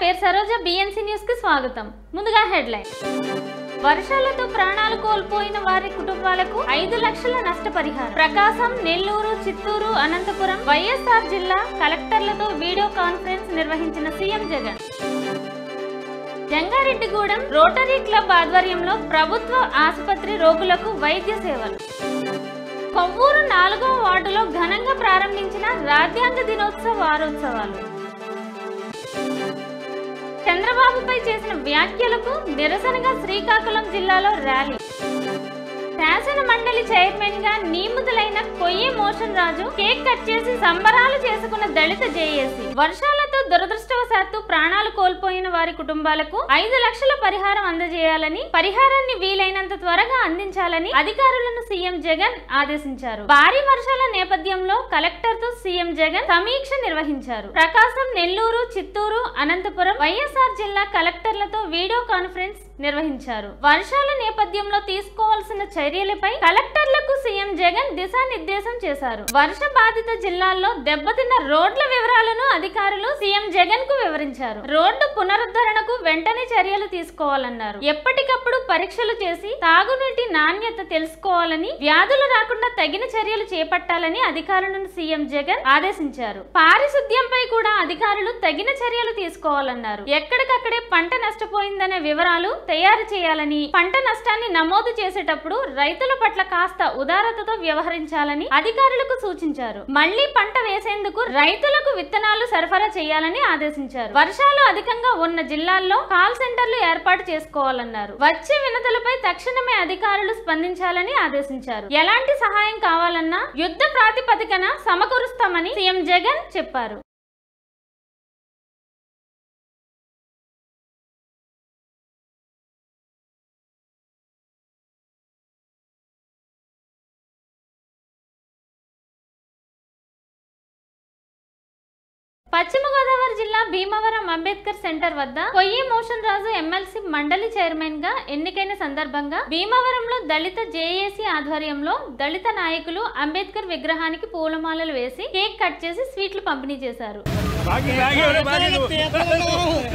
పేరు Saroja BNC news కి స్వాగతం ముందుగా హెడ్లైన్ వర్షాలతో ప్రాణాలు కోల్పోయిన వారి కుటుంబాలకు ఐదు లక్షల నష్టపరిహారం ప్రకాశం నెల్లూరు చిత్తూరు అనంతపురం వైఎస్ఆర్ జిల్లా కలెక్టర్లతో వీడియో కాన్ఫరెన్స్ నిర్వహించిన CM Jagan Jangareddygudem rotary club ఆధ్వర్యంలో ప్రభుత్వ ఆసుపత్రి రోగులకు వైద్య సేవలు కొవ్వూరు నాలుగో వార్డులో ఘనంగా ప్రారంభించిన రాజ్యాంగ దినోత్సవ వారోత్సవాలు చంద్రబాబుపై చేసిన వ్యాఖ్యలకు నిరసనగా శ్రీకాకుళం జిల్లాలో ర్యాలీ శాసన మండలి చైర్మన్ గా నియమితులైన కొయ్యి మోషన్ రాజు కేక్ కట్ చేసి సంబరాలు చేసుకున్న దళిత జేఏసీ వర్షాలతో దురదృష్టవశాత్తు ప్రాణాలు కోల్పోయిన వారి కుటుంబాలకు ఐదు లక్షల పరిహారం అందజేయాలని పరిహారాన్ని వీలైనంత త్వరగా అందించాలని అధికారులను సీఎం జగన్ ఆదేశించారు భారీ వర్షాల నేపథ్యంలో కలెక్టర్ తో సీఎం జగన్ సమీక్ష నిర్వహించారు ప్రకాశం నెల్లూరు చిత్తూరు అనంతపురం వైఎస్ఆర్ జిల్లా కలెక్టర్లతో వీడియో కాన్ఫరెన్స్ నిర్వహించారు వర్షాల నేపథ్యంలో తీసుకోవాల్సిన చర్యలపై కలెక్టర్లకు సీఎం జగన్ దిశానిర్దేశం చేశారు వర్ష బాధిత జిల్లాల్లో దెబ్బతిన్న రోడ్ల వివరాలను అధికారులు సీఎం జగన్ కు వివరించారు రోడ్డు పునరుద్ధరణకు వెంటనే చర్యలు తీసుకోవాలన్నారు ఎప్పటికప్పుడు పరీక్షలు చేసి తాగునీటి నాణ్యత తెలుసుకోవాలని వ్యాధులు రాకుండా తగిన చర్యలు చేపట్టాలని అధికారులను సీఎం జగన్ ఆదేశించారు పారిశుద్ధ్యంపై కూడా అధికారులు తగిన చర్యలు తీసుకోవాలన్నారు ఎక్కడికక్కడే పంట నష్టపోయిందనే వివరాలు తయారు చేయాలని పంట నష్టాన్ని నమోదు చేసేటప్పుడు రైతుల పట్ల కాస్త ఉదారతతో వ్యవహరించాలని అధికారులకు సూచించారు మళ్లీ పంట వేసేందుకు రైతులకు విత్తనాలు సరఫరా చేయాలని ఆదేశించారు వర్షాలు అధికంగా ఉన్న జిల్లాల్లో కాల్ సెంటర్లు ఏర్పాటు చేసుకోవాలన్నారు వచ్చే వినతులపై తక్షణమే అధికారులు స్పందించాలని ఆదేశించారు ఎలాంటి సహాయం కావాలన్నా యుద్ధ ప్రాతిపదికన సమకూరుస్తామని సీఎం జగన్ చెప్పారు పశ్చిమ గోదావరి జిల్లా భీమవరం అంబేద్కర్ సెంటర్ వద్ద కొయ్యి మోషన్ రాజు ఎమ్మెల్సీ మండలి చైర్మన్ గా ఎన్నికైన సందర్భంగా భీమవరంలో దళిత జేఏసీ ఆధ్వర్యంలో దళిత నాయకులు అంబేద్కర్ విగ్రహానికి పూలమాలలు వేసి కేక్ కట్ చేసి స్వీట్లు పంపిణీ చేశారు బాగి బాగి ఎవరు బాగి నువ్వు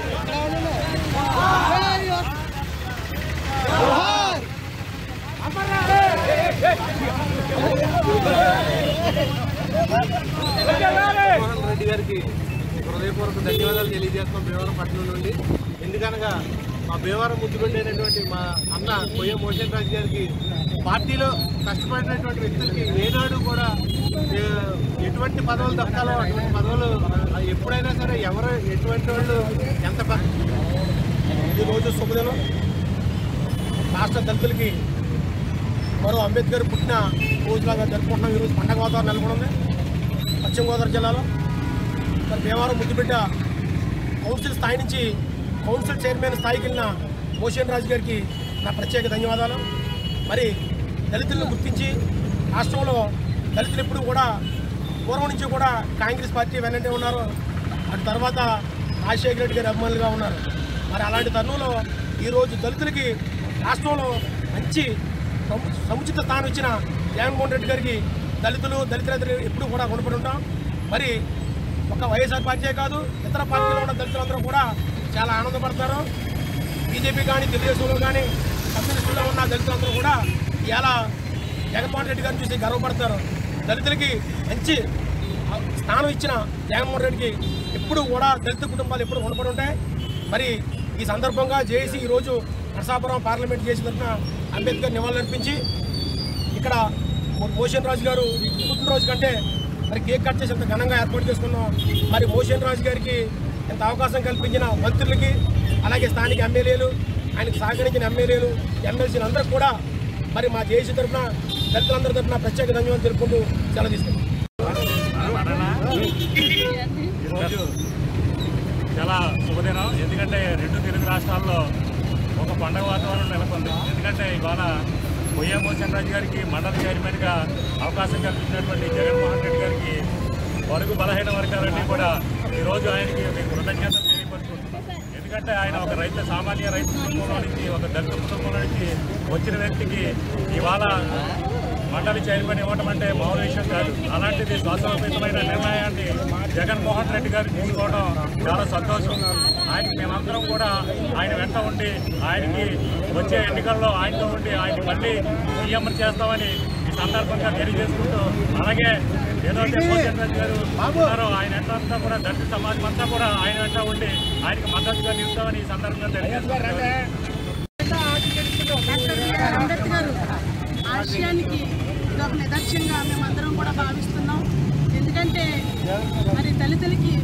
జగన్మోహన్ రెడ్డి గారికి హృదయపూర్వక ధన్యవాదాలు తెలియజేస్తున్నాం భీమవరం పట్టణం నుండి ఎందుకనగా మా భీమవరం ముద్దుబిడ్డైనటువంటి మా అన్న కొయ్య మోషన్ రాజు గారికి పార్టీలో కష్టపడినటువంటి వ్యక్తులకి ఏనాడు కూడా ఏ, ఎటువంటి పదవులు దక్కాలో అటువంటి పదవులు ఎప్పుడైనా సరే ఎవరు ఎటువంటి వాళ్ళు ఎంత పెద్ద ఈరోజు శుభదినం రాష్ట్ర దళితులకి మరో అంబేద్కర్ పుట్టిన రోజులాగా జరుపుకుంటున్నాం ఈరోజు పండగ వాతావరణం నెలకొని ఉంది పశ్చిమ గోదావరి జిల్లాలో మరి భీమవరం ముద్దుబిడ్డ కౌన్సిల్ స్థాయి నుంచి కౌన్సిల్ చైర్మన్ స్థాయికి వెళ్ళిన మోషన్ రాజు గారికి నా ప్రత్యేక ధన్యవాదాలు మరి దళితులను గుర్తించి రాష్ట్రంలో దళితులు ఎప్పుడు కూడా పూర్వం నుంచి కూడా కాంగ్రెస్ పార్టీ వెనంటే ఉన్నారు అటు తర్వాత రాజశేఖర రెడ్డి గారి అభిమానులుగా ఉన్నారు మరి అలాంటి తరుణంలో ఈరోజు దళితులకి రాష్ట్రంలో మంచి సము- సముచిత స్థానం ఇచ్చిన జగన్మోహన్ రెడ్డి గారికి దళితులు దళితులు ఎప్పుడు కూడా రుణపడి ఉంటాం మరి ఒక వైఎస్ఆర్ పార్టీయే కాదు ఇతర పార్టీలో ఉన్న దళితులందరూ కూడా చాలా ఆనందపడతారు బీజేపీ కానీ తెలుగుదేశంలో కానీ కమ్యూనిస్టుల్లో ఉన్న దళితులందరూ కూడా ఇలా జగన్మోహన్ రెడ్డి గారిని చూసి గర్వపడతారు దళితులకి మంచి స్థానం ఇచ్చిన జగన్మోహన్ రెడ్డికి ఎప్పుడు కూడా దళిత కుటుంబాలు ఎప్పుడు రుణపడి ఉంటాయి మరి ఈ సందర్భంగా జేఏసీ ఈరోజు నరసాపురం పార్లమెంట్ చేసిన తరఫున అంబేద్కర్ నివాళులర్పించి ఇక్కడ మో- మోషన్ రాజు గారు ఈ పుట్టినరోజు కంటే మరి కేక్ కట్ చేసి ఇంత ఘనంగా ఏర్పాటు చేసుకున్నాం మరి మోషన్ రాజు గారికి ఇంత అవకాశం కల్పించిన మంత్రులకి అలాగే స్థానిక ఎమ్మెల్యేలు ఆయనకు సహకరించిన ఎమ్మెల్యేలు ఎమ్మెల్సీలు అందరూ కూడా మరి మా జేసీ తరఫున దళితులందరి తరఫున ప్రత్యేక ధన్యవాదాలు తెలుపుకుంటూ సెలవు తీసుకుంటాం ఈరోజు చాలా శుభదినం ఎందుకంటే రెండు తెలుగు రాష్ట్రాల్లో ఒక పండగ వాతావరణం నెలకొంది ఎందుకంటే ఇవాళ కొయ్య మోహన్ రాజు గారికి మండల చైర్మన్గా అవకాశం కల్పించినటువంటి జగన్మోహన్ రెడ్డి గారికి వరకు బలహీన వర్గాలన్నీ కూడా ఈరోజు ఆయనకి మేము కృతజ్ఞతలు తెలియపరుచుకుంటున్నాం ఎందుకంటే ఆయన ఒక రైతు సామాన్య రైతు కుటుంబంలో నుంచి ఒక దళిత కుటుంబంలో నుంచి వచ్చిన వ్యక్తికి ఇవాళ మండలి చైర్మన్ ఇవ్వటం అంటే మామూలు విషయం కాదు అలాంటిది శాస్త్రోపేతమైన నిర్ణయాన్ని జగన్మోహన్ రెడ్డి గారు తీసుకోవడం చాలా సంతోషం ఆయనకి మేమందరం కూడా ఆయన వెంట ఉండి ఆయనకి వచ్చే ఎన్నికల్లో ఆయనతో ఉండి ఆయన్ని మళ్ళీ సీఎం చేస్తామని ఈ సందర్భంగా తెలియజేసుకుంటూ అలాగే ఏదైతే మోహన్ రాజు గారు ఉన్నారో ఆయన వెంట అంతా కూడా దళిత సమాజం అంతా కూడా ఆయన వెంట ఉండి ఆయనకి మద్దతుగా నిలుస్తామని ఈ సందర్భంగా తెలియజేసుకుంటారు డాక్టర్ అంబేద్కర్ ఆశయానికి ఇదొక నిదర్శనంగా మేమందరం కూడా భావిస్తున్నాం ఎందుకంటే మరి దళితులకి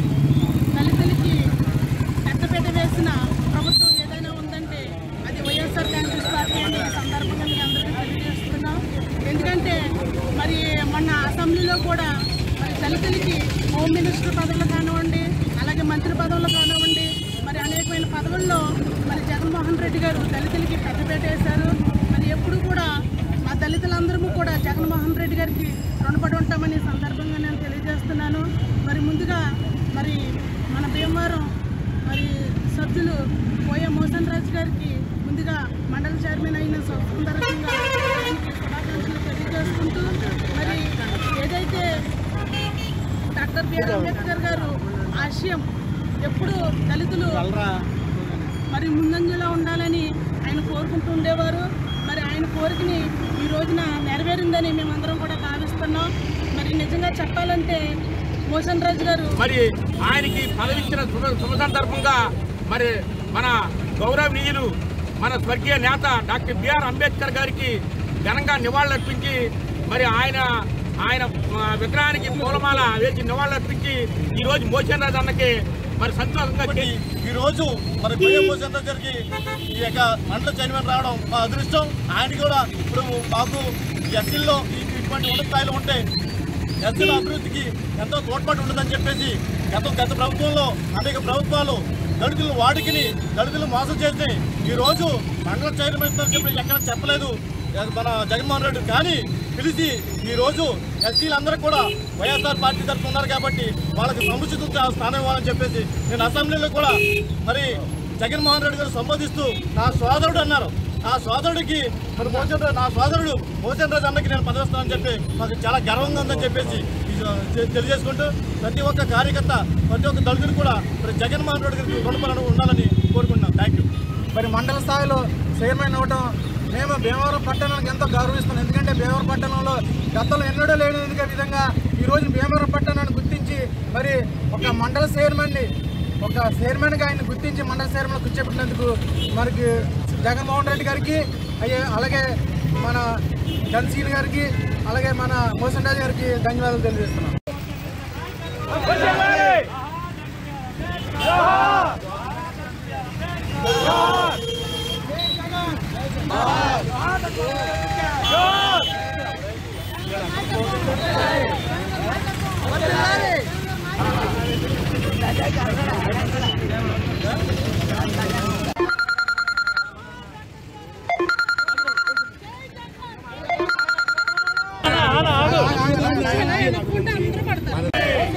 దళితులకి పెద్దపీట వేసిన ప్రభుత్వం ఏదైనా ఉందంటే అది వైఎస్ఆర్ కాంగ్రెస్ పార్టీ అని ఈ సందర్భంగా మీ అందరికీ తెలియజేస్తున్నాం ఎందుకంటే మరి మొన్న అసెంబ్లీలో కూడా మరి దళితులకి హోమ్ మినిస్టర్ పదవులు కానివ్వండి అలాగే మంత్రి పదవులు కానివ్వండి మరి అనేకమైన పదవుల్లో మరి జగన్మోహన్ రెడ్డి గారు దళితులకి పెద్దపేట వేశారు మరి ఎప్పుడు కూడా మా దళితులందరము కూడా జగన్మోహన్ రెడ్డి గారికి రుణపడి ఉంటామని ఈ సందర్భంగా నేను తెలియజేస్తున్నాను మరి ముందుగా మరి మన భీమవరం మరి సభ్యులు పోయే మోహన్ రాజు గారికి ముందుగా మండల చైర్మన్ అయిన సందర్భంగా ఆయనకి శుభాకాంక్షలు తెలియజేసుకుంటూ మరి ఏదైతే డాక్టర్ బిఆర్ అంబేద్కర్ గారు ఆశయం ఎప్పుడు దళితులు మరి ముందంజలో ఉండాలని ఆయన కోరుకుంటూ ఉండేవారు మరి ఆయన కోరికని ఈ రోజున నెరవేరిందని మేమందరం కూడా భావిస్తున్నాం మరి నిజంగా చెప్పాలంటే మోహన్ రాజు గారు మరి ఆయనకి పదవిచ్చిన శుభ శుభ సందర్భంగా మరి మన గౌరవనీయులు మన స్వర్గీయ నేత డాక్టర్ బిఆర్ అంబేద్కర్ గారికి ఘనంగా నివాళులర్పించి మరి ఆయన ఆయన ఆ, విగ్రహానికి పూలమాల వేసి నివాళులర్పించి ఈ రోజు మోషన్ రాజు అన్నకి మరి సంతోషంగా కాబట్టి ఈ రోజు మరి కొయ్య భూషణ్ గారికి ఈ యొక్క మండల చైర్మన్ రావడం మా అదృష్టం ఆయన కూడా ఇప్పుడు మాకు ఎస్సీల్లో ఇటువంటి ఉన్నత స్థాయిలో ఉంటే ఎస్సీల అభివృద్ధికి ఎంతో తోడ్పాటు ఉంటుందని చెప్పేసి గత గత ప్రభుత్వంలో అనేక ప్రభుత్వాలు దళితుల వాడికిని దళితులు మోసం చేసి ఈ రోజు మండల చైర్మన్ అని చెప్పి ఎక్కడ చెప్పలేదు మన జగన్మోహన్ రెడ్డి కానీ పిలిచి ఈ రోజు ఎస్సీలందరూ కూడా వైఎస్ఆర్ పార్టీ తరఫున ఉన్నారు కాబట్టి వాళ్ళకి సముచిత స్థానం ఇవ్వాలని చెప్పేసి నేను అసెంబ్లీలో కూడా మరి జగన్మోహన్ రెడ్డి గారు సంబోధిస్తూ నా సోదరుడు అన్నారు ఆ సోదరుడికి మరి మోసన్ రాజు నా సోదరుడు మోసన్ రాజు అన్నకి నేను పదవిస్తానని చెప్పి మాకు చాలా గర్వంగా ఉందని చెప్పేసి ఈ తె- తెలియజేసుకుంటూ ప్రతి ఒక్క కార్యకర్త ప్రతి ఒక్క దళితుడు కూడా మరి జగన్మోహన్ రెడ్డి గారికి రుణపడి ఉండాలని కోరుకుంటున్నాం థ్యాంక్ యూ మరి మండల స్థాయిలో చైర్మన్ అవ్వడం మేము భీమవరం పట్టణానికి ఎంతో గౌరవిస్తున్నాం ఎందుకంటే భీమవరం పట్టణంలో గతంలో ఎన్నడూ లేని విధంగా ఈరోజు భీమవరం పట్టణాన్ని గుర్తించి మరి ఒక మండల చైర్మన్ని ఒక చైర్మన్గా ఆయన గుర్తించి మండల చైర్మన్ కూర్చోబెట్టినందుకు మనకి జగన్మోహన్ రెడ్డి గారికి అయ్యే అలాగే మన జన్సీన్ గారికి అలాగే మన మోసన్ రాజు గారికి ధన్యవాదాలు తెలియజేస్తున్నాం అనుకుంటే అందరూ పడతారు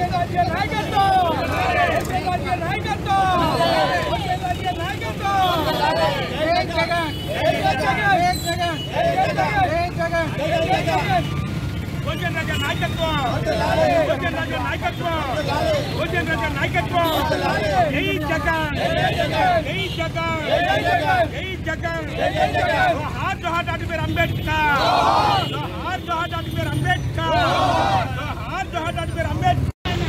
భోజన్ రాజా నాయకత్వం భోజన్ రాజా నాయకత్వం భోజన్ రాజా నాయకత్వం జై జగన్ జై జగన్ జై జగన్ జోహార్ జోహార్ డాక్టర్ బిఆర్ అంబేద్కర్ జోహార్ జోహార్ డాక్టర్ బిఆర్ అంబేద్కర్ జోహార్ జోహార్ డాక్టర్ బిఆర్ అంబేద్కర్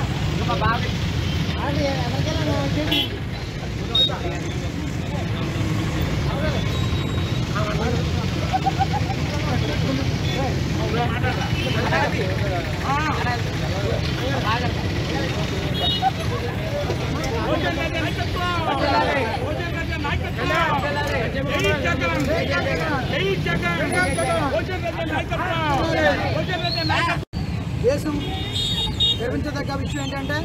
భోజన్ రాజా నాయకత్వం భోజన్ రాజా నాయకత్వం జై జగన్ జై జగన్ భోజన్ రాజా నాయకత్వం భోజన్ రాజా నాయకత్వం దేశం గర్వించదగ్గ విషయం ఏంటంటే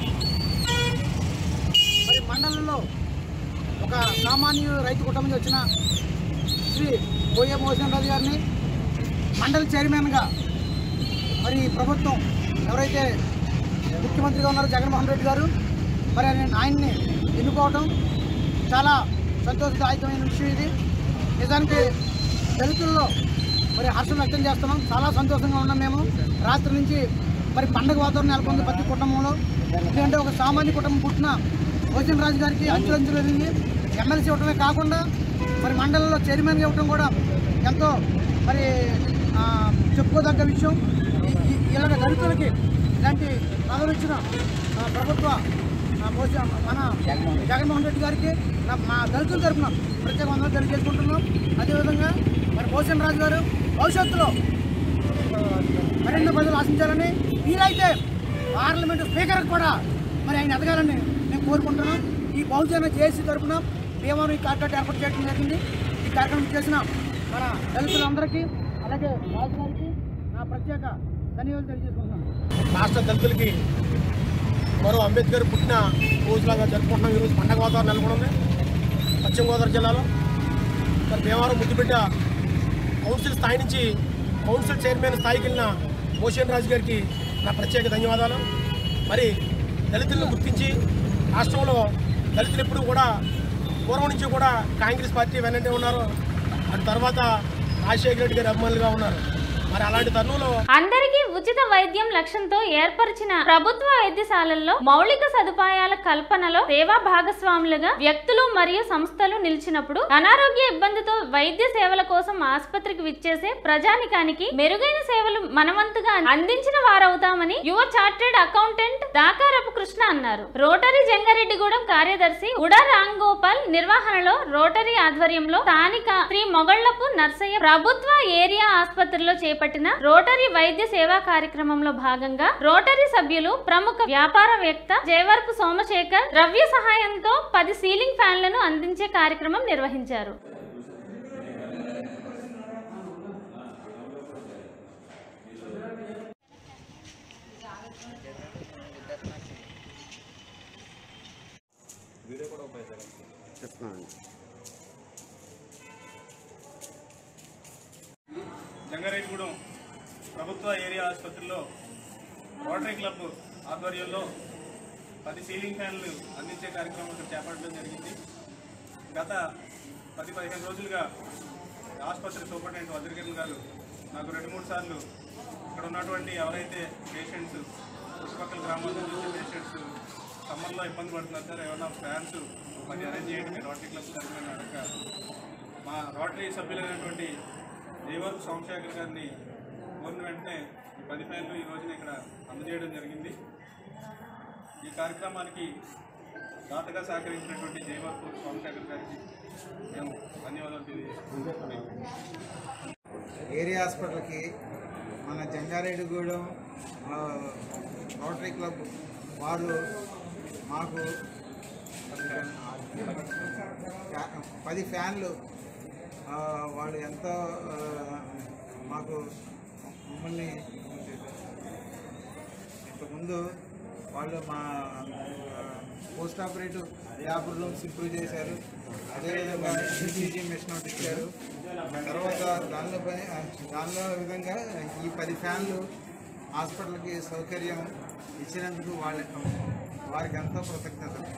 మరి మండలంలో ఒక సామాన్య రైతు కుటుంబం నుంచి వచ్చిన శ్రీ బోయ మోహన్ రాజు గారిని మండల చైర్మన్గా మరి ప్రభుత్వం ఎవరైతే ముఖ్యమంత్రిగా ఉన్నారో జగన్మోహన్ రెడ్డి గారు మరి ఆయన ఆయన్ని ఎన్నుకోవడం చాలా సంతోషదాయకమైన విషయం ఇది నిజానికి దళితుల్లో మరి హర్షం వ్యక్తం చేస్తున్నాం చాలా సంతోషంగా ఉన్నాం మేము రాత్రి నుంచి మరి పండగ వాతావరణం నెలకొంది ప్రతి కుటుంబంలో ఎందుకంటే ఒక సామాన్య కుటుంబం పుట్టిన భోజన్ రాజు గారికి అంచులంచులు ఎదిగి ఎమ్మెల్సీ ఇవ్వడమే కాకుండా మరి మండలంలో చైర్మన్గా ఇవ్వడం కూడా ఎంతో మరి ఆ, చెప్పుకోదగ్గ విషయం ఈ- ఈ- ఇలాగ దళితులకి ఇలాంటి పదవులు ఇచ్చిన ఆ, ప్రభుత్వ ఆ, భోజ- మన జగన్మోహన్ రెడ్డి గారికి నా- మా దళితుల తరఫున ప్రత్యేక వందలు తెలియజేసుకుంటున్నాం అదేవిధంగా మరి భోజన్ రాజు గారు భవిష్యత్తులో మరెన్నో ప్రజలు ఆశించాలని వీలైతే పార్లమెంటు స్పీకర్ కూడా మరి ఆయన ఎదగాలని మేము కోరుకుంటున్నాం ఈ బహుజన జేఏసీ తరఫున భీమవరం ఈ కార్యక్రమం ఏర్పాటు చేయడం జరిగింది ఈ కార్యక్రమం చేసిన మన దళితులందరికీ అలాగే రాజు గారికి నా ప్రత్యేక ధన్యవాదాలు తెలియజేసుకుంటున్నాను రాష్ట్ర దళితులకి మరో అంబేద్కర్ పుట్టిన రోజులాగా జరుపుకుంటున్నాం ఈరోజు పండగ వాతావరణం నెలకొంది పశ్చిమ గోదావరి జిల్లాలో మరి భీమవరం ముద్దుబిడ్డ కౌన్సిల్ స్థాయి నుంచి కౌన్సిల్ చైర్మన్ స్థాయికి వెళ్ళిన మోషన్ రాజు గారికి నా ప్రత్యేక ధన్యవాదాలు మరి దళితులను గుర్తించి రాష్ట్రంలో దళితులు ఎప్పుడు కూడా పూర్వం నుంచి కూడా కాంగ్రెస్ పార్టీ వెనంటే ఉన్నారు అటు తర్వాత రాజశేఖర రెడ్డి గారి అభిమానులుగా ఉన్నారు మరి అలాంటి తరుణంలో అందరికీ ఉచిత వైద్యం లక్ష్యంతో ఏర్పరిచిన ప్రభుత్వ వైద్యశాలల్లో మౌలిక సదుపాయాల కల్పనలో సేవా భాగస్వాములుగా వ్యక్తులు మరియు సంస్థలు నిలిచినప్పుడు అనారోగ్య ఇబ్బందితో వైద్య సేవల కోసం ఆసుపత్రికి విచ్చేసే ప్రజానికానికి మెరుగైన సేవలు మనవంతుగా అందించిన వారవుతామని యువ చార్టెడ్ అకౌంటెంట్ దాకారపు కృష్ణ అన్నారు రోటరీ జంగారెడ్డిగూడెం కార్యదర్శి ఉడా రామ్ గోపాల్ నిర్వహణలో రోటరీ ఆధ్వర్యంలో స్థానిక శ్రీ మొగళ్లపు నర్సయ్య ప్రభుత్వ ఏరియా ఆసుపత్రిలో చేపట్టిన రోటరీ వైద్య సేవా కార్యక్రమంలో భాగంగా రోటరీ సభ్యులు ప్రముఖ వ్యాపారవేత్త జయవరపు సోమశేఖర్ ద్రవ్య సహాయంతో పది సీలింగ్ ఫ్యాన్లను అందించే కార్యక్రమం నిర్వహించారు జంగారెడ్డిగూడెం ప్రభుత్వ ఏరియా ఆసుపత్రిలో రోటరీ క్లబ్ ఆధ్వర్యంలో పది సీలింగ్ ఫ్యాన్లు అందించే కార్యక్రమం ఇక్కడ చేపట్టడం జరిగింది గత పది పదిహేను రోజులుగా ఆసుపత్రి సూపరింటెండెంట్ వజ్రకిరణ్ గారు నాకు రెండు మూడు సార్లు ఇక్కడ ఉన్నటువంటి ఎవరైతే పేషెంట్స్ చుట్టుపక్కల గ్రామాల నుంచి వచ్చే పేషెంట్స్ సమ్మర్లో ఇబ్బంది పడుతున్నారు సార్ ఏమైనా ఫ్యాన్స్ మరి అరేంజ్ చేయండి మీ రోటరీ క్లబ్ తరఫున అడగ మా రోటరీ సభ్యులైనటువంటి దేవర్ సోమశేఖర్ గారిని కోరిన వెంటనే ఈ పది ఫ్యాన్లు ఈ రోజున ఇక్కడ అందజేయడం జరిగింది ఈ కార్యక్రమానికి దాతగా సహకరించినటువంటి జయవర్పు సోమశేఖర్ గారికి మేము ధన్యవాదాలు తెలియజేస్తున్నాం ఏరియా హాస్పిటల్కి మన జంగారెడ్డిగూడెం ఆ, రోటరీ క్లబ్ వారు మాకు ఫ్యా- పది ఫ్యాన్లు ఆ, వాళ్ళు ఎంతో ఆ, మాకు మమ్మల్ని ఇంతకుముందు వాళ్ళు మా ఆ, post operative lab rooms improve చేశారు అదేవిధంగా ఈసీజీ మిషన్ ఒకటి ఇచ్చారు తర్వాత దానిలో పని దానిలో విధంగా ఈ పది ఫ్యాన్లు హాస్పిటల్కి సౌకర్యం ఇచ్చినందుకు వాళ్ళ వారికి ఎంతో కృతజ్ఞతలు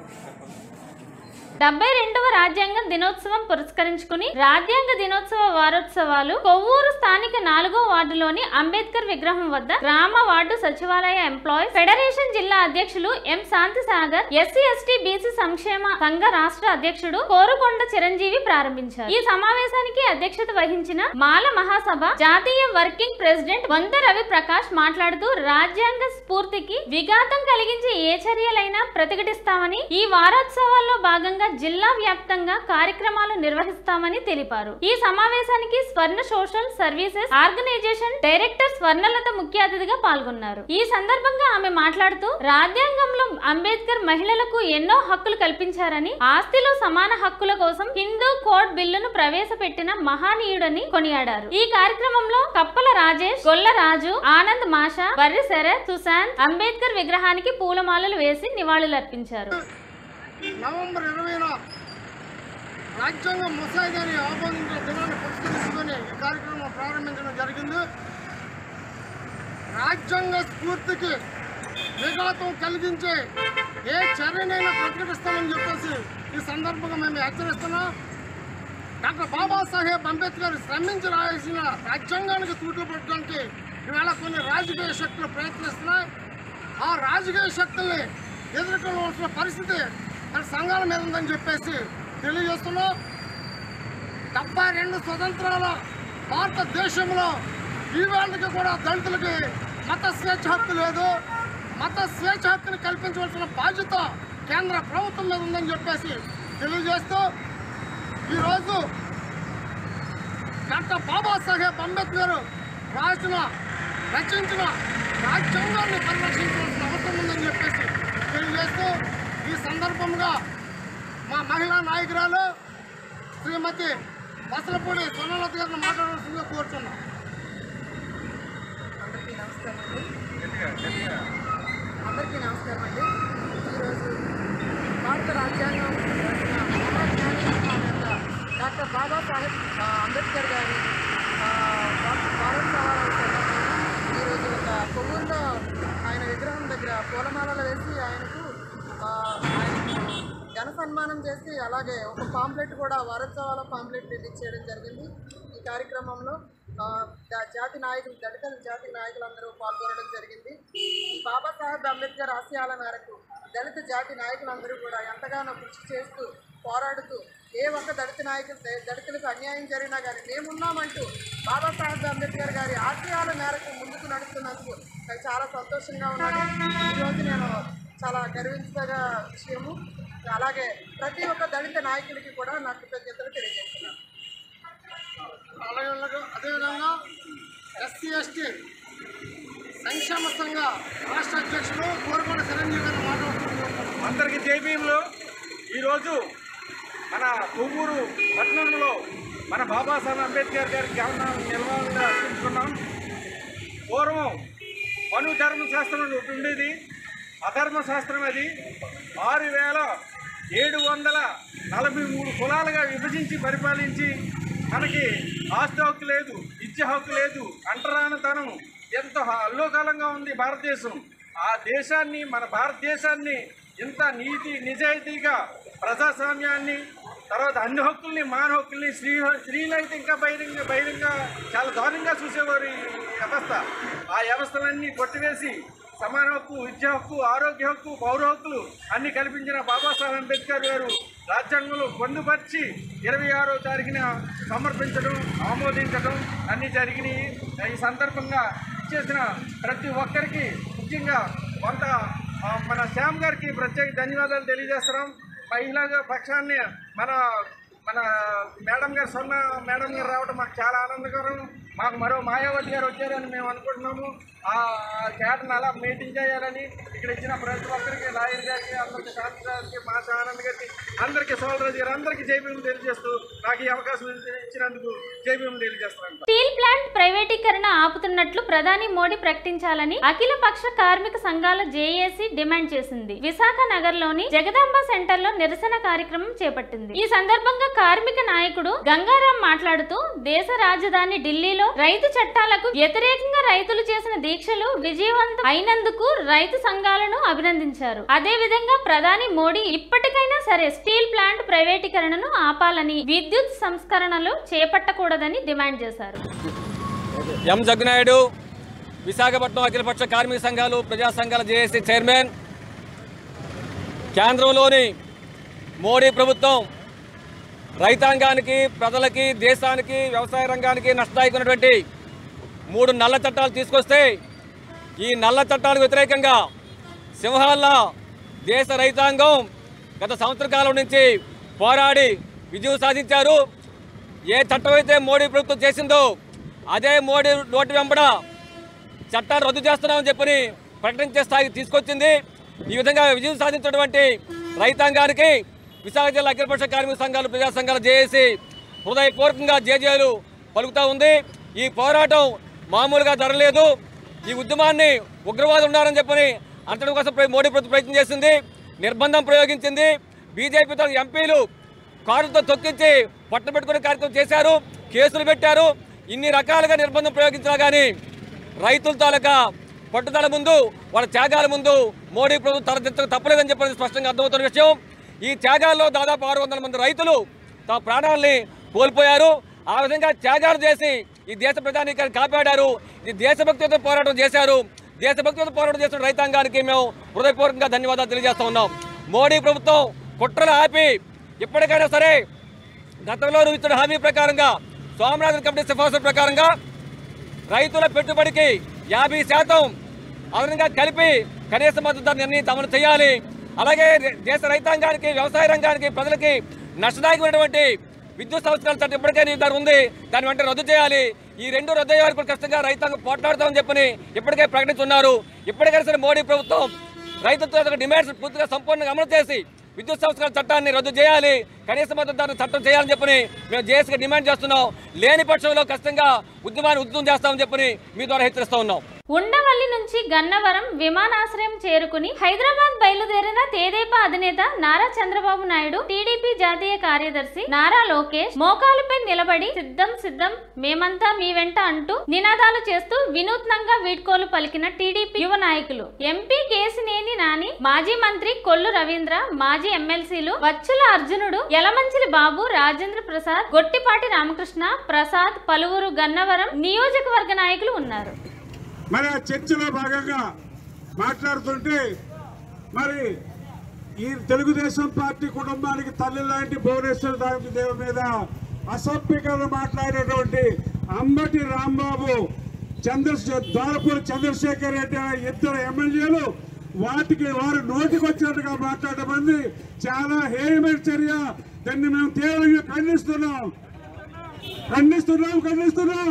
డెబ్బై రెండవ రాజ్యాంగ దినోత్సవం పురస్కరించుకుని రాజ్యాంగ దినోత్సవ వారోత్సవాలు కొవ్వూరు స్థానిక నాలుగో వార్డులోని అంబేద్కర్ విగ్రహం వద్ద గ్రామ వార్డు సచివాలయ ఎంప్లాయీస్ ఫెడరేషన్ జిల్లా అధ్యక్షులు M Shanti Sagar SC ST BC సంక్షేమ సంఘ రాష్ట్ర అధ్యక్షుడు కోరుకొండ చిరంజీవి ప్రారంభించారు ఈ సమావేశానికి అధ్యక్షత వహించిన మాల మహాసభ జాతీయ వర్కింగ్ ప్రెసిడెంట్ వంద రవి ప్రకాష్ మాట్లాడుతూ రాజ్యాంగ స్ఫూర్తికి విఘాతం కలిగించే ఏ చర్యలైనా ప్రతిఘటిస్తామని ఈ వారోత్సవాల్లో భాగంగా జిల్లా వ్యాప్తంగా కార్యక్రమాలు నిర్వహిస్తామని తెలిపారు ఈ సమావేశానికి Swarna social services organisation director Swarnalatha ముఖ్య అతిథిగా పాల్గొన్నారు ఈ సందర్భంగా ఆమె మాట్లాడుతూ రాజ్యాంగంలో అంబేద్కర్ మహిళలకు ఎన్నో హక్కులు కల్పించారని ఆస్తిలో సమాన హక్కుల కోసం హిందూ కోడ్ బిల్లును ప్రవేశపెట్టిన మహానీయుడని కొనియాడారు ఈ కార్యక్రమంలో కప్పల రాజేష్ గొల్ల రాజు ఆనంద్ మాషా వర్రి శరత్ సుశాంత్ అంబేద్కర్ విగ్రహానికి పూలమాలలు వేసి నివాళులర్పించారు నవంబర్ ఇరవైన రాజ్యాంగ ముసాయిదాని ఆమోదించిన దినాన్ని పురస్కరించుకొని ఈ కార్యక్రమం ప్రారంభించడం జరిగింది రాజ్యాంగ స్ఫూర్తికి విఘాతం కలిగించే ఏ చర్యనైనా ప్రకటిస్తామని చెప్పేసి ఈ సందర్భంగా మేము హెచ్చరిస్తున్నాం డాక్టర్ బాబాసాహెబ్ అంబేద్కర్ శ్రమించి రాయాల్సిన రాజ్యాంగానికి తూట్లు పెట్టడానికి ఈవేళ కొన్ని రాజకీయ శక్తులు ప్రయత్నిస్తున్నాయి ఆ రాజకీయ శక్తుల్ని ఎదుర్కోవాల్సిన పరిస్థితి తన సంఘాల మీద ఉందని చెప్పేసి తెలియజేస్తున్నాం డెబ్బై రెండు స్వతంత్రాల భారతదేశంలో ఈవేళకి కూడా దళితులకి మత స్వేచ్ఛ హక్కు లేదు మత స్వేచ్ఛ హక్కుని కల్పించవలసిన బాధ్యత కేంద్ర ప్రభుత్వం మీద ఉందని చెప్పేసి తెలియజేస్తూ ఈరోజు డాక్టర్ బాబాసాహెబ్ అంబేద్కర్ రాసిన రచించిన రాజ్యాంగాన్ని పరిరక్షించవలసిన అవసరం ఉందని చెప్పేసి తెలియజేస్తూ ఈ సందర్భంగా మా మహిళా నాయకురాలు శ్రీమతి వసలపూడి సోనలత గారిని మాట్లాడాల్సిందిగా కోరుతున్నాం అందరికీ నమస్కారం అండి అందరికీ నమస్కారం అండి ఈరోజు భారత రాజ్యాంగం రాసిన మహాజ్ఞాని మహానేత డాక్టర్ బాబాసాహెబ్ ఆ, అంబేద్కర్ గారి ఆ, భా- భారత సవాల సందర్భంగా ఈరోజు ఒక కొవ్వూరులో ఆయన విగ్రహం దగ్గర పూలమాలలు వేసి ఆయనకు ఆ, ఆయనకు ఘన సన్మానం చేసి అలాగే ఒక పాంప్లెట్ కూడా వారోత్సవాల పాంప్లెట్ రిలీజ్ చేయడం జరిగింది ఈ కార్యక్రమంలో ఆ, జా- జాతి నాయకులు దళిత జాతి నాయకులందరూ పాల్గొనడం జరిగింది ఈ బాబాసాహెబ్ అంబేద్కర్ ఆశయాల మేరకు దళిత జాతి నాయకులందరూ కూడా ఎంతగానో కృషి చేస్తూ పోరాడుతూ ఏ ఒక్క దళిత నాయకులు ద- దళితులకు అన్యాయం జరిగినా కానీ మేమున్నామంటూ బాబాసాహెబ్ అంబేద్కర్ గారి ఆశయాల మేరకు ముందుకు నడుస్తున్నందుకు నాకు చాలా సంతోషంగా ఉన్నది ఈరోజు నేను చాలా గర్వించదగ విషయము అలాగే ప్రతి ఒక్క దళిత నాయకులకి కూడా నా కృతజ్ఞతలు తెలియజేస్తున్నాను అలాగే అదేవిధంగా ఎస్సీ ఎస్టీ సంక్షేమ సంఘ రాష్ట్ర అధ్యక్షులు కోరుకొండ చిరంజీవి గారిని మాట్లాడుతున్నారు అందరికీ జైభీములు ఈరోజు మన కొవ్వూరు పట్టణంలో మన బాబాసాహెబ్ అంబేద్కర్ గారికి గమనం నిలవాలని అర్పించుకున్నాం పూర్వం మను ధర్మశాస్త్రం ఒకటి ఉండేది అధర్మ శాస్త్రం అది ఆరు వేల ఏడు వందల నలభై మూడు కులాలుగా విభజించి పరిపాలించి మనకి ఆస్తి హక్కు లేదు విద్య హక్కు లేదు అంటరానితనం ఎంత అల్లోకాలంగా ఉంది భారతదేశం ఆ దేశాన్ని మన భారతదేశాన్ని ఇంత నీతి నిజాయితీగా ప్రజాస్వామ్యాన్ని తర్వాత అన్ని హక్కుల్ని మాన హక్కుల్ని స్త్రీ స్త్రీలైతే ఇంకా బహిరంగ బహిరంగ చాలా దారుణంగా చూసేవారు ఈ వ్యవస్థ ఆ వ్యవస్థలన్నీ కొట్టివేసి సమాన హక్కు విద్య హక్కు ఆరోగ్య హక్కు పౌర హక్కులు అన్ని కల్పించిన బాబాసాహెబ్ అంబేద్కర్ గారు రాజ్యాంగంలో పొందుపరిచి ఇరవై ఆరో తారీఖున సమర్పించడం ఆమోదించడం అన్ని జరిగినాయి ఈ సందర్భంగా ఇచ్చేసిన ప్రతి ఒక్కరికి ముఖ్యంగా కొంత ఆ, మన శ్యామ్ గారికి ప్రత్యేక ధన్యవాదాలు తెలియజేస్తున్నాం మహిళా పక్షాన్ని మన మన మేడం గారు సొన్న మేడం గారు రావడం మాకు చాలా ఆనందకరం మాకు మరో మాయావతి గారు వచ్చారని మేము అనుకుంటున్నాము ఆ కేటను అలా మీటింగ్ చేయాలని ఇక్కడ ఇచ్చిన ప్రతి ఒక్కరికి లాయర్ గారికి అందరికి శాంతి గారికి మా ఆనంద్ గారికి అందరికీ సోదరాజు గారు అందరికీ జైభీం తెలియజేస్తూ నాకు ఈ అవకాశం ఇచ్చినందుకు జైభీం తెలియజేస్తున్నాను స్టీల్ ప్లాంట్ ప్రైవేటీకరణ ఆపుతున్నట్లు ప్రధాని మోడీ ప్రకటించాలని అఖిల పక్ష కార్మిక సంఘాల జేఏసీ డిమాండ్ చేసింది విశాఖ నగర్లోని జగదాంబ సెంటర్ లో నిరసన కార్యక్రమం చేపట్టింది ఈ సందర్భంగా కార్మిక నాయకుడు గంగారాం మాట్లాడుతూ దేశ రాజధాని ఢిల్లీలో రైతు చట్టాలకు వ్యతిరేకంగా రైతులు చేసిన దీక్షలు విజయవంతం అయినందుకు రైతు సంఘాలను అభినందించారు అదే విధంగా ప్రధాని మోడీ ఇప్పటికైనా సరే స్టీల్ ప్లాంట్ ప్రైవేటీకరణను ఆపాలని విద్యుత్ సంస్కరణలు చేపట్టకూడదని డిమాండ్ చేశారు ఎం జగ్గునాయుడు విశాఖపట్నం అఖిలపక్ష కార్మిక సంఘాలు ప్రజా సంఘాల జేఏసీ చైర్మన్ కేంద్రంలోని మోడీ ప్రభుత్వం రైతాంగానికి ప్రజలకి దేశానికి వ్యవసాయ రంగానికి నష్టదాయకున్నటువంటి మూడు నల్ల చట్టాలు తీసుకొస్తే ఈ నల్ల చట్టాలకు వ్యతిరేకంగా సింహాల్లో దేశ రైతాంగం గత సంవత్సర కాలం నుంచి పోరాడి విజయం సాధించారు ఏ చట్టం అయితే మోడీ ప్రభుత్వం చేసిందో అదే మోడీ నోటి వెంబడ చట్టాన్ని రద్దు చేస్తున్నామని చెప్పని ప్రకటించే స్థాయికి తీసుకొచ్చింది ఈ విధంగా విజయం సాధించినటువంటి రైతాంగానికి విశాఖ జిల్లా అఖిలపక్ష కార్మిక సంఘాలు ప్రజా సంఘాలు జేఏసి హృదయపూర్వకంగా జేజేలు పలుకుతూ ఉంది ఈ పోరాటం మామూలుగా జరగలేదు ఈ ఉద్యమాన్ని ఉగ్రవాదులు ఉన్నారని చెప్పని అంతటి కోసం ప్ర- మోడీ ప్రభుత్వం ప్రయత్నం చేసింది నిర్బంధం ప్రయోగించింది బీజేపీతో ఎంపీలు కారుతో తొక్కించి పట్టబెట్టుకునే కార్యక్రమం చేశారు కేసులు పెట్టారు ఇన్ని రకాలుగా నిర్బంధం ప్రయోగించినా కానీ రైతుల తాలూకా పట్టుదల ముందు వాళ్ళ త్యాగాల ముందు మోడీ ప్రభుత్వం తలదించక తప్పలేదని చెప్పి స్పష్టంగా అర్థమవుతున్న విషయం ఈ త్యాగాల్లో దాదాపు ఆరు వందల మంది రైతులు తమ ప్రాణాలని కోల్పోయారు ఆ విధంగా త్యాగాలు చేసి ఈ దేశ ప్రధానికాన్ని కాపాడారు ఇది దేశభక్తితో పోరాటం చేశారు దేశభక్తితో పోరాటం చేసిన రైతాంగానికి మేము హృదయపూర్వకంగా ధన్యవాదాలు తెలియజేస్తా ఉన్నాం మోడీ ప్రభుత్వం కుట్రలు ఆపి ఇప్పటికైనా సరే గతంలో నువ్వు ఇచ్చిన హామీ ప్రకారంగా సోమనాథన్ కమిటీ సిఫార్సుల ప్రకారంగా రైతుల పెట్టుబడికి యాభై శాతం అదనంగా కలిపి కనీస మద్దతు ధర నిర్ణయం అమలు చేయాలి అలాగే దేశ రైతాంగానికి వ్యవసాయ రంగానికి ప్రజలకి నష్టదాయకమైనటువంటి విద్యుత్ సంస్కరణ చట్టం ఇప్పటికే నిర్ధారణ ఉంది దాని వెంటనే రద్దు చేయాలి ఈ రెండు రద్దు అయ్యే వరకు కష్టంగా రైతాంగం పోట్లాడతామని చెప్పని ఇప్పటికే ప్రకటిస్తున్నారు ఇప్పటికైనా సరే మోడీ ప్రభుత్వం రైతులతో డిమాండ్స్ పూర్తిగా సంపూర్ణంగా అమలు చేసి విద్యుత్ సంస్కరణ చట్టాన్ని రద్దు చేయాలి కనీస మద్దతు ధర చట్టం చేయాలని చెప్పని మేము జేఏసీగా డిమాండ్ చేస్తున్నాం లేని పక్షంలో ఖచ్చితంగా ఉద్యమాన్ని ఉద్యమం చేస్తామని చెప్పని మీ ద్వారా హెచ్చరిస్తూ ఉన్నాం ఉండవల్లి నుంచి గన్నవరం విమానాశ్రయం చేరుకుని హైదరాబాద్ బయలుదేరిన తేదేపా అధినేత నారా చంద్రబాబు నాయుడు టీడీపీ జాతీయ కార్యదర్శి నారా లోకేష్ మోకాలుపై నిలబడి సిద్ధం సిద్ధం మేమంతా మీ వెంట అంటూ నినాదాలు చేస్తూ వినూత్నంగా వీడ్కోలు పలికిన టీడీపీ యువ నాయకులు ఎంపీ కేసినేని నాని మాజీ మంత్రి కొల్లు రవీంద్ర మాజీ ఎమ్మెల్సీలు వచ్చుల అర్జునుడు యలమంచిలి బాబు రాజేంద్ర ప్రసాద్ గొట్టిపాటి రామకృష్ణ ప్రసాద్ పలువురు గన్నవరం నియోజకవర్గ నాయకులు ఉన్నారు మరి ఆ చర్చలో భాగంగా మాట్లాడుతుంటే మరి ఈ తెలుగుదేశం పార్టీ కుటుంబానికి తల్లి లాంటి భువనేశ్వర దాని దేవి మీద అసభ్యకరణ మాట్లాడేటువంటి అంబటి రాంబాబు చంద్రశేఖర్ ద్వారపూడి చంద్రశేఖర్ రెడ్డి అనే ఇద్దరు ఎమ్మెల్యేలు వాటికి వారు నోటికి వచ్చినట్టుగా మాట్లాడడం అనేది చాలా హేయమైన చర్య దాన్ని మేము తీవ్రంగా ఖండిస్తున్నాం ఖండిస్తున్నాం ఖండిస్తున్నాం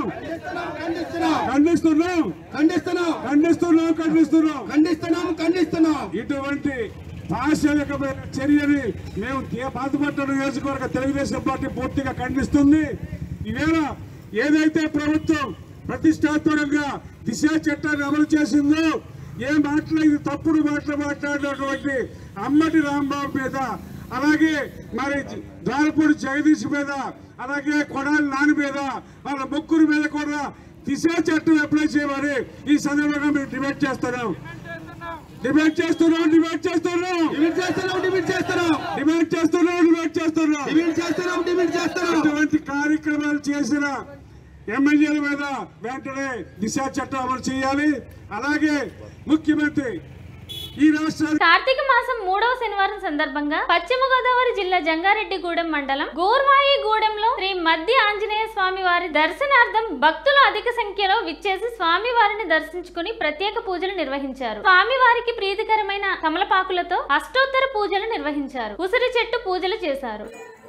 ఖండిస్తున్నాం ఖండిస్తున్నాం ఖండిస్తున్నాం ఖండిస్తున్నాం ఖండిస్తున్నాం ఖండిస్తున్నాం ఇటువంటి భాషాయకమైన చర్యని మేము తే- బాధపడ్డ నియోజకవర్గ తెలుగుదేశం పార్టీ పూర్తిగా ఖండిస్తుంది ఈవేళ ఏదైతే ప్రభుత్వం ప్రతిష్టాత్మకంగా దిశ చట్టాన్ని అమలు చేసిందో ఏ మాటలు ఇది తప్పుడు మాటలు మాట్లాడినటువంటి అమ్మటి రాంబాబు మీద అలాగే మరి ద్వారపూడి జగదీష్ మీద అలాగే కొడాలి నాని మీద వాళ్ళ ముగ్గురు మీద కూడా దిశ చట్టం అప్లై చేయమని ఈ సందర్భంగా మేము డిమాండ్ చేస్తున్నాం డిమాండ్ చేస్తున్నాం డిమాండ్ చేస్తున్నాం డిమాండ్ చేస్తున్నాం డిమాండ్ చేస్తున్నాం డిమాండ్ చేస్తున్నాం డిమాండ్ చేస్తున్నాం డిమాండ్ చేస్తున్నాం డిమాండ్ చేస్తున్నాం ఇటువంటి కార్యక్రమాలు చేసిన ఎమ్మెల్యేల మీద వెంటనే దిశ చట్టం అమలు చేయాలి అలాగే ముఖ్యమంత్రి ఈ రాష్ట్రానికి కార్తీక మాసం మూడవ శనివారం సందర్భంగా పశ్చిమ గోదావరి జిల్లా జంగారెడ్డిగూడెం మండలం గూర్వాయి గూడెంలో శ్రీ మధ్య ఆంజనేయ స్వామి వారి దర్శనార్థం భక్తులు అధిక సంఖ్యలో విచ్చేసి స్వామి వారిని దర్శించుకుని ప్రత్యేక పూజలు నిర్వహించారు స్వామి వారికి ప్రీతికరమైన తమలపాకులతో అష్టోత్తర పూజలు నిర్వహించారు ఉసిరి చెట్టు పూజలు చేశారు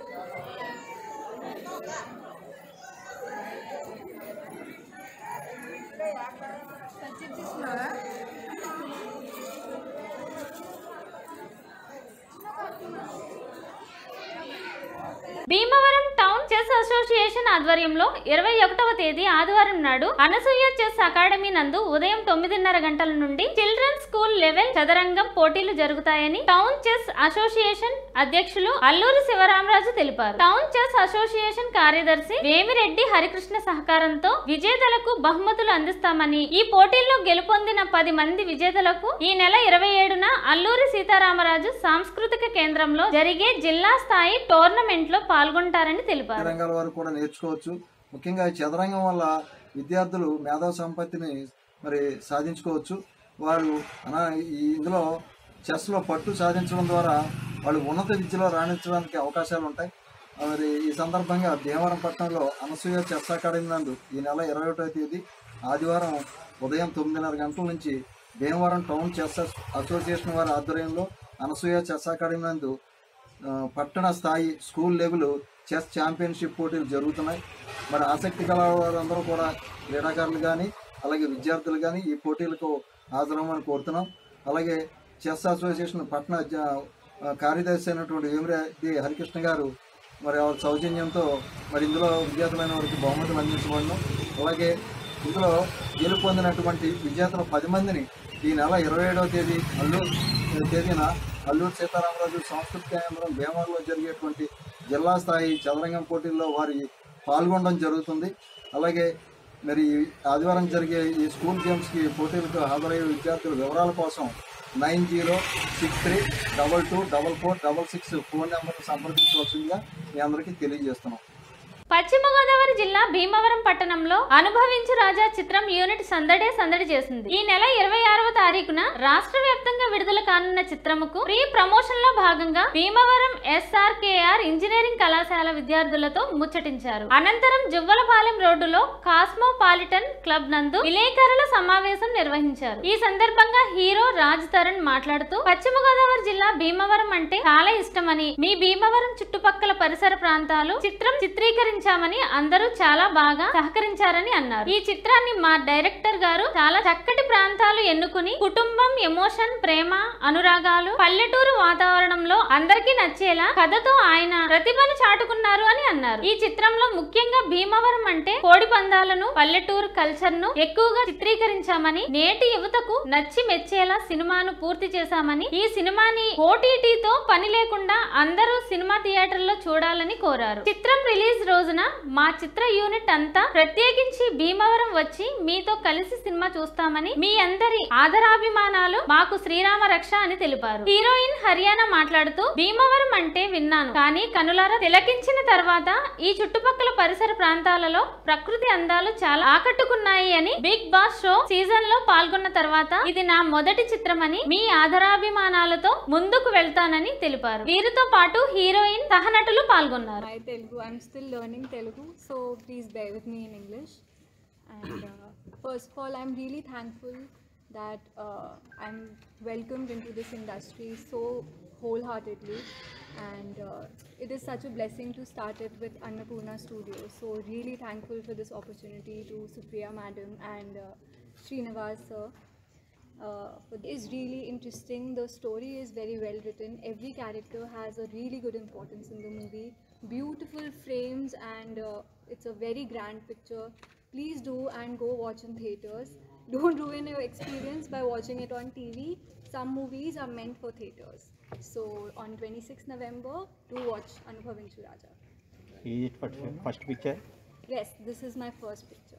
భీమవరం టౌన్ చెస్ అసోసియేషన్ ఆధ్వర్యంలో ఇరవై ఒకటవ తేదీ ఆదివారం నాడు అనసూయ చెస్ అకాడమీ నందు ఉదయం తొమ్మిదిన్నర గంటల నుండి చిల్డ్రన్ స్కూల్ లెవెల్ చదరంగం పోటీలు జరుగుతాయని టౌన్ చెస్ అసోసియేషన్ అధ్యక్షులు అల్లూరి శివరామరాజు తెలిపారు టౌన్ చెస్ అసోసియేషన్ కార్యదర్శి వేమిరెడ్డి హరికృష్ణ సహకారంతో విజేతలకు బహుమతులు అందిస్తామని ఈ పోటీల్లో గెలుపొందిన పది మంది విజేతలకు ఈ నెల ఇరవై ఏడున అల్లూరి సీతారామరాజు సాంస్కృతిక కేంద్రంలో జరిగే జిల్లా స్థాయి టోర్నమెంట్ లో పాల్గొంటారని తెలిపారు రంగాల వారు కూడా నేర్చుకోవచ్చు ముఖ్యంగా ఈ చదరంగం వల్ల విద్యార్థులు మేధా సంపత్తిని మరి సాధించుకోవచ్చు వారు అనా ఈ ఇందులో చెస్లో పట్టు సాధించడం ద్వారా వాళ్ళు ఉన్నత విద్యలో రాణించడానికి అవకాశాలు ఉంటాయి మరి ఈ సందర్భంగా భీమవరం పట్టణంలో అనసూయ చెస్ అకాడమీ నందు ఈ నెల ఇరవై ఒకటో తేదీ ఆదివారం ఉదయం తొమ్మిదిన్నర గంటల నుంచి భీమవరం టౌన్ చెస్ అసోసియేషన్ వారి ఆధ్వర్యంలో అనసూయ చెస్ అకాడమీ నందు ఆ, పట్టణ స్థాయి స్కూల్ లెవెల్ చెస్ ఛాంపియన్షిప్ పోటీలు జరుగుతున్నాయి మరి ఆసక్తి గల వారందరూ కూడా క్రీడాకారులు కానీ అలాగే విద్యార్థులు కానీ ఈ పోటీలకు హాజరవ్వమని కోరుతున్నాం అలాగే చెస్ అసోసియేషన్ పట్టణ జ- ఆ, కార్యదర్శి అయినటువంటి వేమిరెడ్డి హరికృష్ణ గారు మరి వారి సౌజన్యంతో మరి ఇందులో విద్యార్థులైన వారికి బహుమతులు అందించబడను అలాగే ఇందులో గెలుపొందినటువంటి విజేతలు పది మందిని ఈ నెల ఇరవై ఏడవ తేదీ అల్లూరు తేదీన అల్లూరు సీతారామరాజు సంస్కృతి కేంద్రం భీమవరంలో జరిగేటువంటి జిల్లా స్థాయి చదరంగం పోటీల్లో వారి పాల్గొనడం జరుగుతుంది అలాగే మరి ఈ ఆదివారం జరిగే ఈ స్కూల్ గేమ్స్కి పోటీలకు హాజరయ్యే విద్యార్థుల వివరాల కోసం nine zero six three double two double four double six phone నెంబర్ని సంప్రదించవలసిందిగా మీ అందరికీ తెలియజేస్తున్నాం పశ్చిమ గోదావరి జిల్లా భీమవరం పట్టణంలో అనుభవించు రాజా చిత్రం యూనిట్ సందడే సందడి చేసింది ఈ నెల ఇరవై ఆరవ తారీఖున రాష్ట్ర వ్యాప్తంగా విడుదల కానున్న చిత్రముకు ప్రీ ప్రమోషన్ లో భాగంగా భీమవరం ఎస్ఆర్కేఆర్ ఇంజనీరింగ్ కళాశాల విద్యార్థులతో ముచ్చటించారు అనంతరం జువ్వలపాలెం రోడ్డులో కాస్మోపాలిటన్ క్లబ్ నందు విలేకరుల సమావేశం నిర్వహించారు ఈ సందర్భంగా హీరో రాజ్ తరుణ్ మాట్లాడుతూ పశ్చిమ గోదావరి జిల్లా భీమవరం అంటే చాలా ఇష్టమని మీ భీమవరం చుట్టుపక్కల పరిసర ప్రాంతాలు చిత్రం చిత్రీకరించామని అందరూ చాలా బాగా సహకరించారని అన్నారు ఈ చిత్రాన్ని మా డైరెక్టర్ గారు చాలా చక్కటి ప్రాంతాలు ఎన్నుకుని కుటుంబం ఎమోషన్ ప్రేమ అనురాగాలు పల్లెటూరు వాతావరణంలో అందరికీ నచ్చేలా కథతో ఆయన ప్రతిభను చాటుకున్నారు అని అన్నారు ఈ చిత్రంలో ముఖ్యంగా భీమవరం అంటే కోడి పందాలను పల్లెటూరు కల్చర్ ను ఎక్కువగా చిత్రీకరించామని నేటి యువతకు నచ్చి మెచ్చేలా సినిమాను పూర్తి చేశామని ఈ సినిమాని ఓటీటీతో పని లేకుండా అందరూ సినిమా థియేటర్లో చూడాలని కోరారు చిత్రం రిలీజ్ రోజున మా చిత్ర యూనిట్ అంతా ప్రత్యేకించి భీమవరం వచ్చి మీతో కలిసి సినిమా చూస్తామని మీ అందరి ఆదరాభిమానాలు మాకు శ్రీరామ రక్ష అని తెలిపారు హీరోయిన్ హర్యానా మాట్లాడుతూ భీమవరం అంటే విన్నాను కానీ కనులారా తిలకించిన తర్వాత ఈ చుట్టుపక్కల పరిసర ప్రాంతాలలో ప్రకృతి అందాలు చాలా ఆకట్టుకున్నాయి అని బిగ్ బాస్ షో సీజన్ లో పాల్గొన్న తర్వాత ఇది నా మొదటి చిత్రమని మీ ఆదరాభిమానాలతో ముందుకు వెళ్తానని తెలిపారు వీరితో పాటు హీరోయిన్ సహనటులు పాల్గొన్నారు Hi Telugu. I'm still learning Telugu, so please bear with me in English. And uh, first of all, I'm really thankful that uh, I'm welcomed into this industry so wholeheartedly. And uh, it is such a blessing to start it with Annapurna Studios. So really thankful for this opportunity to Supriya Madam and uh, Srinivas sir. Uh, but is really interesting. The story is very well written. Every character has a really good importance in the movie. Beautiful frames, and uh, it's a very grand picture. Please do and go watch in theaters. Don't ruin your experience by watching it on TV. Some movies are meant for theaters. So on 26th November, do watch Anubhavinchu Raja. Is it first, first picture? Yes, this is my first picture.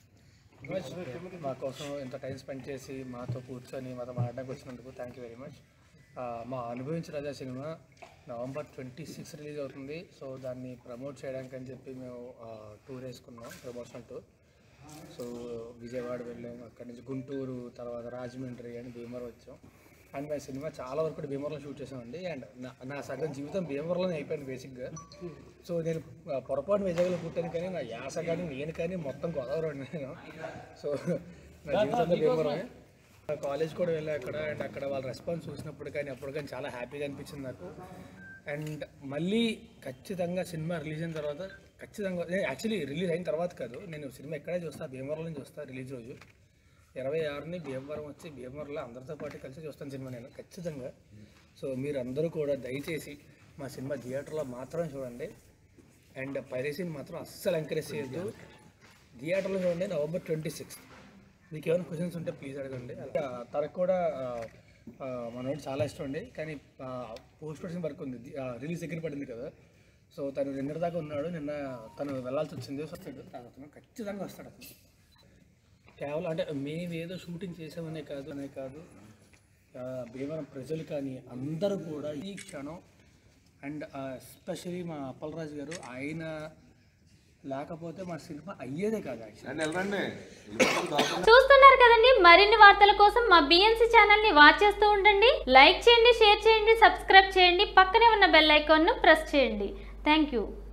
మా కోసం ఇంత time spend చేసి మాతో కూర్చొని మాతో మాట్లాడడానికి వచ్చినందుకు thank you very much మా అనుభవించిన రాజా సినిమా నవంబర్ ట్వంటీ సిక్స్ రిలీజ్ అవుతుంది సో దాన్ని ప్రమోట్ చేయడానికి అని చెప్పి మేము టూర్ వేసుకున్నాం ప్రమోషనల్ టూర్ సో విజయవాడ వెళ్ళాం అక్కడి నుంచి గుంటూరు తర్వాత రాజమండ్రి అని భీమవరం వచ్చాం అండ్ మా సినిమా చాలా వరకు కూడా భీమవరంలో షూట్ చేసామండి అండ్ నా నా సగం జీవితం భీమవరంలోనే అయిపోయింది బేసిక్గా సో నేను ఆ, పొరపాటు విజయవాడలో పుట్టాను కానీ నా యాస కానీ నేను కానీ మొత్తం గోదావరి నేను సో నా జీవితంలో భీమవరమే కాలేజ్ కూడా వెళ్ళా అక్కడ అండ్ అక్కడ వాళ్ళ రెస్పాన్స్ చూసినప్పుడు కానీ అప్పుడు కానీ చాలా హ్యాపీగా అనిపించింది నాకు అండ్ మళ్ళీ ఖచ్చితంగా సినిమా రిలీజ్ అయిన తర్వాత ఖచ్చితంగా యాక్చువల్లీ రిలీజ్ అయిన తర్వాత కాదు నేను సినిమా ఎక్కడే చూస్తా భీమవరంలో చూస్తా రిలీజ్ రోజు ఇరవై ఆరుని భీమవరం వచ్చి భీమవరంలో అందరితో పాటు కలిసి చూస్తాను సినిమా నేను ఖచ్చితంగా సో మీరు అందరూ కూడా దయచేసి మా సినిమా థియేటర్లో మాత్రమే చూడండి అండ్ పైరసీని మాత్రం అస్సలు ఎంకరేజ్ చేయొద్దు థియేటర్లో చూడండి నవంబర్ ట్వంటీ సిక్స్త్ మీకు ఏమైనా క్వశ్చన్స్ ఉంటే ప్లీజ్ అడగండి ఆ, తనకు కూడా ఆ, ఆ, మనోడు చాలా ఇష్టం అండి కానీ పోస్ట్ ప్రొడక్షన్ వర్క్ ఉంది రిలీజ్ దగ్గర పడింది కదా సో తను నిన్న దాకా ఉన్నాడు నిన్న తను వెళ్ళాల్సి వచ్చింది వస్తాడు అతను ఖచ్చితంగా వస్తాడు అతను కేవలం అంటే మేము ఏదో షూటింగ్ చేసామనే కాదు అనే కాదు ఆ, భీమవరం ప్రజలు కానీ అందరూ కూడా ఈ క్షణం అండ్ ఎస్పెషలీ మా అప్పలరాజు గారు ఆయన లేకపోతే మా సినిమా అయ్యేదే కాదు యాక్చువల్లీ చూస్తున్నారు కదండి మరిన్ని వార్తల కోసం మా బిఎన్సి ఛానల్ ని వాచ్ చేస్తూ ఉండండి లైక్ చేయండి షేర్ చేయండి సబ్స్క్రైబ్ చేయండి పక్కనే ఉన్న బెల్ ఐకాన్ ను ప్రెస్ చేయండి థ్యాంక్ యూ